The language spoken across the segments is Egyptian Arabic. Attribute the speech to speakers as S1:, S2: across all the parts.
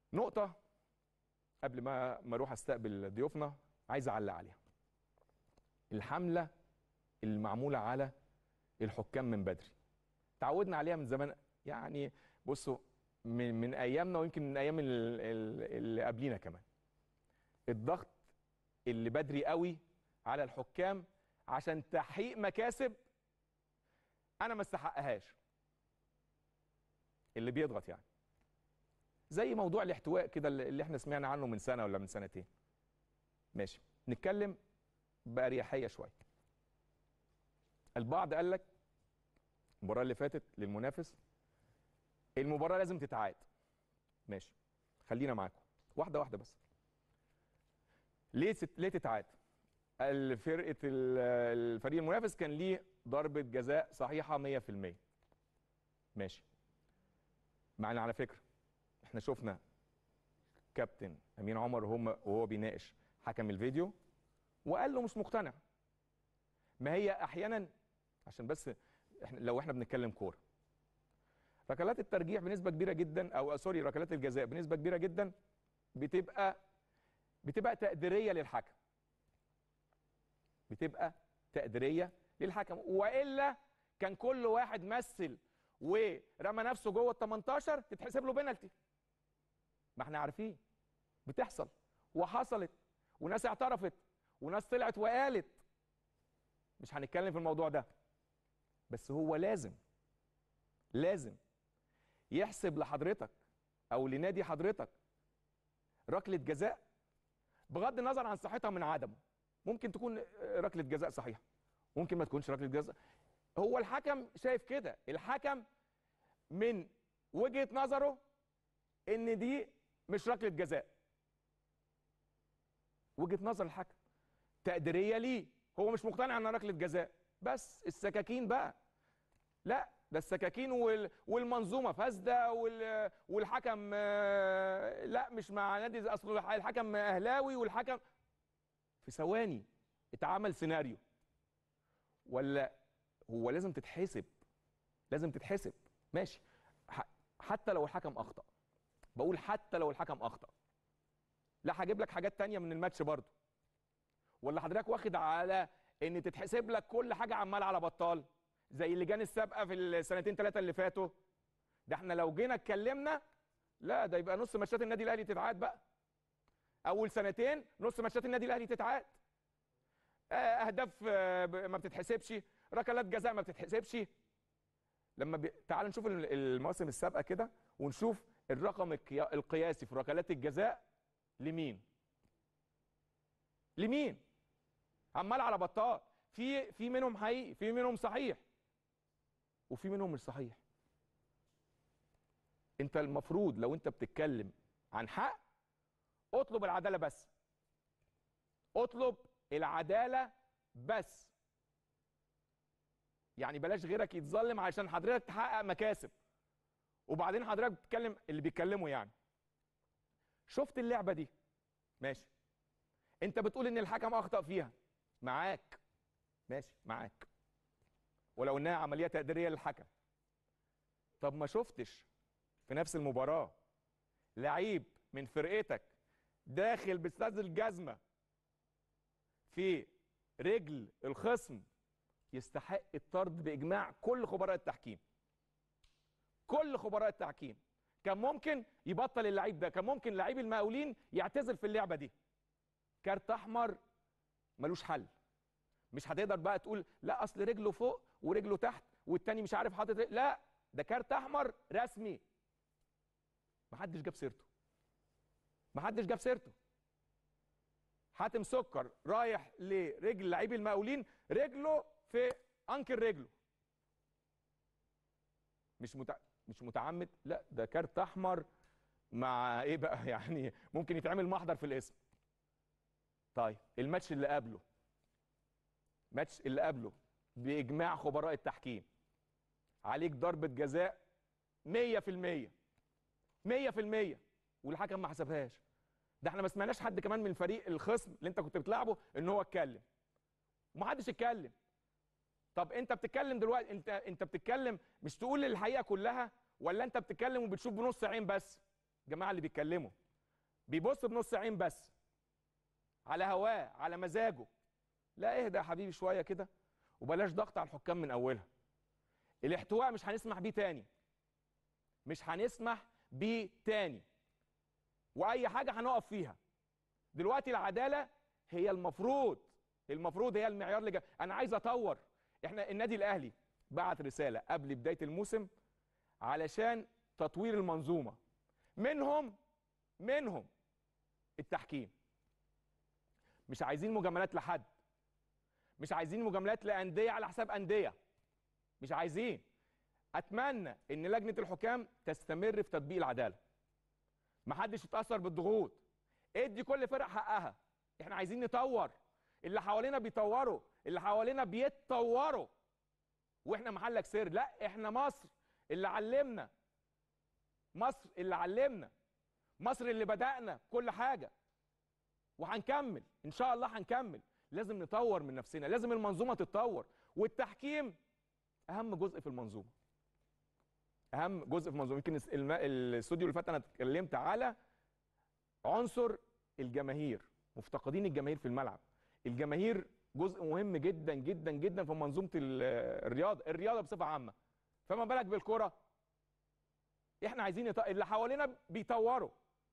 S1: نقطة قبل ما ما اروح استقبل ضيوفنا عايز اعلق عليها. الحملة المعمولة على الحكام من بدري. تعودنا عليها من زمان يعني بصوا من, من ايامنا ويمكن من ايام ال- ال- اللي قبلينا كمان. الضغط اللي بدري قوي على الحكام عشان تحقيق مكاسب انا ما استحقهاش. اللي بيضغط يعني. زي موضوع الاحتواء كده اللي احنا سمعنا عنه من سنه ولا من سنتين ماشي نتكلم باريحيه شويه البعض قال لك المباراه اللي فاتت للمنافس المباراه لازم تتعاد ماشي خلينا معاكم واحده واحده بس ليه ست... ليه تتعاد الفرقه ال- الفريق المنافس كان ليه ضربه جزاء صحيحه 100% ماشي معنا على فكره احنا شفنا كابتن امين عمر وهم وهو بيناقش حكم الفيديو وقال له مش مقتنع ما هي احيانا عشان بس احنا لو احنا بنتكلم كوره ركلات الترجيح بنسبه كبيره جدا او سوري ركلات الجزاء بنسبه كبيره جدا بتبقى بتبقى تقديريه للحكم بتبقى تقديريه للحكم والا كان كل واحد مثل ورمى نفسه جوه ال 18 تتحسب له بينالتي ما احنا عارفين بتحصل وحصلت وناس اعترفت وناس طلعت وقالت مش هنتكلم في الموضوع ده بس هو لازم لازم يحسب لحضرتك او لنادي حضرتك ركله جزاء بغض النظر عن صحتها من عدمه ممكن تكون ركله جزاء صحيحه ممكن ما تكونش ركله جزاء هو الحكم شايف كده الحكم من وجهه نظره ان دي مش ركله جزاء وجهه نظر الحكم تقديريه ليه هو مش مقتنع انها ركله جزاء بس السكاكين بقى لا ده السكاكين وال... والمنظومه فاسده وال... والحكم آه، لا مش مع نادي زي- اصل الحكم اهلاوي والحكم في ثواني اتعمل سيناريو ولا هو لازم تتحسب لازم تتحسب ماشي ح... حتى لو الحكم اخطأ بقول حتى لو الحكم اخطأ لا هجيب لك حاجات تانية من الماتش برضو ولا حضرتك واخد على ان تتحسب لك كل حاجه عمال على بطال زي اللجان السابقه في السنتين ثلاثه اللي فاتوا ده احنا لو جينا اتكلمنا لا ده يبقى نص ماتشات النادي الاهلي تتعاد بقى اول سنتين نص ماتشات النادي الاهلي تتعاد آه، اهداف آه، ب- ما بتتحسبش ركلات جزاء ما بتتحسبش لما بي... تعال نشوف ال- المواسم السابقه كده ونشوف الرقم القيا- القياسي في ركلات الجزاء لمين لمين عمال على بطال في في منهم حقيقي في منهم صحيح وفي منهم مش صحيح انت المفروض لو انت بتتكلم عن حق اطلب العداله بس اطلب العداله بس يعني بلاش غيرك يتظلم عشان حضرتك تحقق مكاسب وبعدين حضرتك بتتكلم اللي بيتكلموا يعني شفت اللعبه دي ماشي انت بتقول ان الحكم اخطا فيها معاك ماشي معاك ولو انها عمليه تقديريه للحكم طب ما شفتش في نفس المباراه لعيب من فرقتك داخل باستاذ الجزمه في رجل الخصم يستحق الطرد باجماع كل خبراء التحكيم كل خبراء التحكيم كان ممكن يبطل اللعيب ده كان ممكن لعيب المقاولين يعتزل في اللعبه دي كارت احمر ملوش حل مش هتقدر بقى تقول لا اصل رجله فوق ورجله تحت والتاني مش عارف حاطط رجل- لا ده كارت احمر رسمي محدش جاب سيرته محدش جاب سيرته حاتم سكر رايح لرجل لعيب المقاولين رجله في انكل رجله مش متع... مش متعمد لا ده كارت احمر مع ايه بقى يعني ممكن يتعمل محضر في الاسم طيب الماتش اللي قبله ماتش اللي قبله باجماع خبراء التحكيم عليك ضربه جزاء 100% 100% والحكم ما حسبهاش ده احنا ما سمعناش حد كمان من فريق الخصم اللي انت كنت بتلعبه ان هو اتكلم ومحدش اتكلم طب انت بتتكلم دلوقتي انت انت بتتكلم مش تقول الحقيقه كلها ولا انت بتتكلم وبتشوف بنص عين بس الجماعه اللي بيتكلموا بيبص بنص عين بس على هواه على مزاجه لا اهدى يا حبيبي شويه كده وبلاش ضغط على الحكام من اولها الاحتواء مش هنسمح بيه تاني مش هنسمح بيه تاني واي حاجه هنقف فيها دلوقتي العداله هي المفروض المفروض هي المعيار اللي انا عايز اطور احنا النادي الاهلي بعت رساله قبل بدايه الموسم علشان تطوير المنظومه منهم منهم التحكيم مش عايزين مجاملات لحد مش عايزين مجاملات لانديه على حساب انديه مش عايزين اتمنى ان لجنه الحكام تستمر في تطبيق العداله محدش يتاثر بالضغوط ادي كل فرق حقها احنا عايزين نطور اللي حوالينا بيطوروا اللي حوالينا بيتطوروا واحنا محلك سر لا احنا مصر اللي علمنا مصر اللي علمنا مصر اللي بدأنا كل حاجة وهنكمل ان شاء الله هنكمل لازم نطور من نفسنا لازم المنظومة تتطور والتحكيم اهم جزء في المنظومة اهم جزء في المنظومة يمكن الم- الاستوديو اللي فات انا اتكلمت على عنصر الجماهير مفتقدين الجماهير في الملعب الجماهير جزء مهم جدا جدا جدا في منظومه ال- الرياضه الرياضه بصفه عامه فما بالك بالكره احنا عايزين يط... اللي حوالينا بيطوروا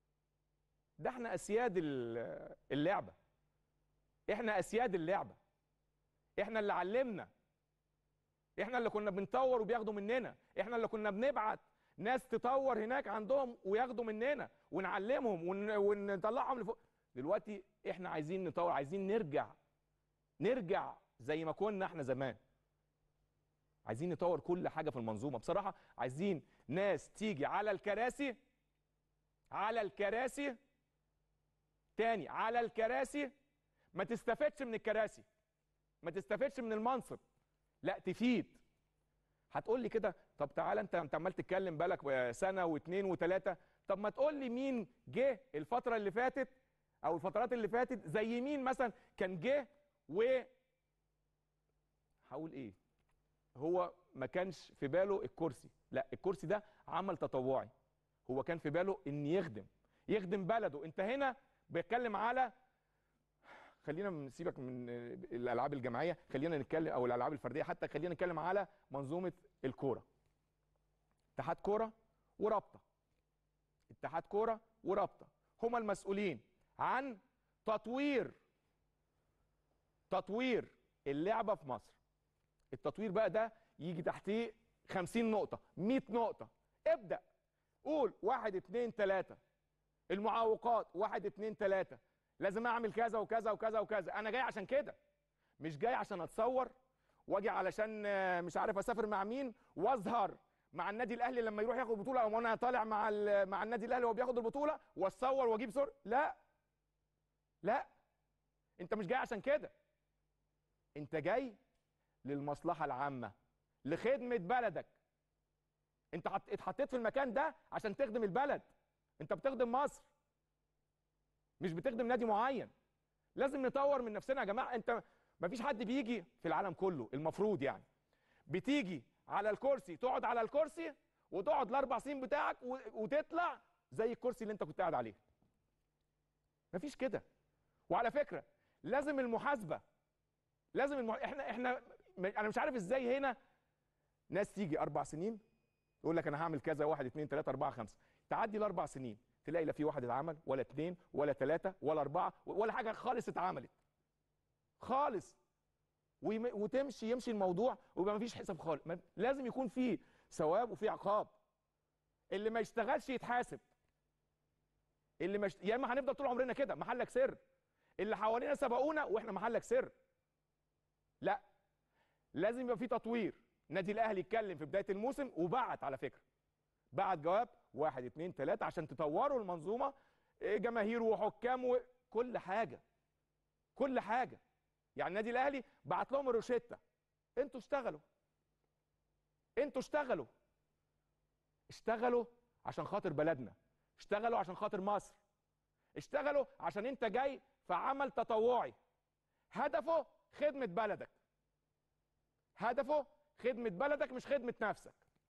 S1: ده احنا اسياد ال- اللعبه احنا اسياد اللعبه احنا اللي علمنا احنا اللي كنا بنطور وبياخدوا مننا احنا اللي كنا بنبعت ناس تطور هناك عندهم وياخدوا مننا ونعلمهم ون... ونطلعهم لفوق دلوقتي احنا عايزين نطور عايزين نرجع نرجع زي ما كنا احنا زمان عايزين نطور كل حاجه في المنظومه بصراحه عايزين ناس تيجي على الكراسي على الكراسي تاني على الكراسي ما تستفدش من الكراسي ما تستفدش من المنصب لا تفيد هتقول لي كده طب تعالى انت انت عمال تتكلم بالك سنه واثنين وثلاثه طب ما تقول لي مين جه الفتره اللي فاتت او الفترات اللي فاتت زي مين مثلا كان جه و هقول ايه هو ما كانش في باله الكرسي لا الكرسي ده عمل تطوعي هو كان في باله ان يخدم يخدم بلده انت هنا بيتكلم على خلينا نسيبك من الالعاب الجماعيه خلينا نتكلم او الالعاب الفرديه حتى خلينا نتكلم على منظومه الكوره اتحاد كوره ورابطه اتحاد كوره ورابطه هما المسؤولين عن تطوير تطوير اللعبه في مصر التطوير بقى ده يجي تحتيه 50 نقطه 100 نقطه ابدا قول واحد اتنين تلاته المعوقات واحد اتنين تلاته لازم اعمل كذا وكذا وكذا وكذا انا جاي عشان كده مش جاي عشان اتصور واجي علشان آه، مش عارف اسافر مع مين واظهر مع النادي الاهلي لما يروح ياخد بطوله او انا طالع مع ال- مع النادي الاهلي وهو بياخد البطوله واتصور واجيب صور لا لا انت مش جاي عشان كده انت جاي للمصلحه العامه لخدمه بلدك انت حط- اتحطيت في المكان ده عشان تخدم البلد انت بتخدم مصر مش بتخدم نادي معين لازم نطور من نفسنا يا جماعه انت مفيش حد بيجي في العالم كله المفروض يعني بتيجي على الكرسي تقعد على الكرسي وتقعد الاربع سنين بتاعك و- وتطلع زي الكرسي اللي انت كنت قاعد عليه مفيش كده وعلى فكره لازم المحاسبه لازم الم... احنا احنا م- انا مش عارف ازاي هنا ناس تيجي اربع سنين يقول لك انا هعمل كذا واحد اثنين ثلاثه اربعه خمسه تعدي الاربع سنين تلاقي لا في واحد اتعمل ولا اثنين ولا ثلاثه ولا اربعه ولا حاجه خالص اتعملت خالص ويم... وتمشي يمشي الموضوع ويبقى مفيش حساب خالص ما... لازم يكون في ثواب وفي عقاب اللي ما يشتغلش يتحاسب اللي مش يا اما هنفضل طول عمرنا كده محلك سر اللي حوالينا سبقونا واحنا محلك سر لا لازم يبقى في تطوير نادي الاهلي اتكلم في بدايه الموسم وبعت على فكره بعت جواب واحد اتنين تلاته عشان تطوروا المنظومه إيه، جماهير وحكام وكل حاجه كل حاجه يعني النادي الاهلي بعت لهم الروشته انتوا اشتغلوا انتوا اشتغلوا اشتغلوا عشان خاطر بلدنا اشتغلوا عشان خاطر مصر اشتغلوا عشان انت جاي في عمل تطوعي هدفه خدمة بلدك هدفه خدمة بلدك مش خدمة نفسك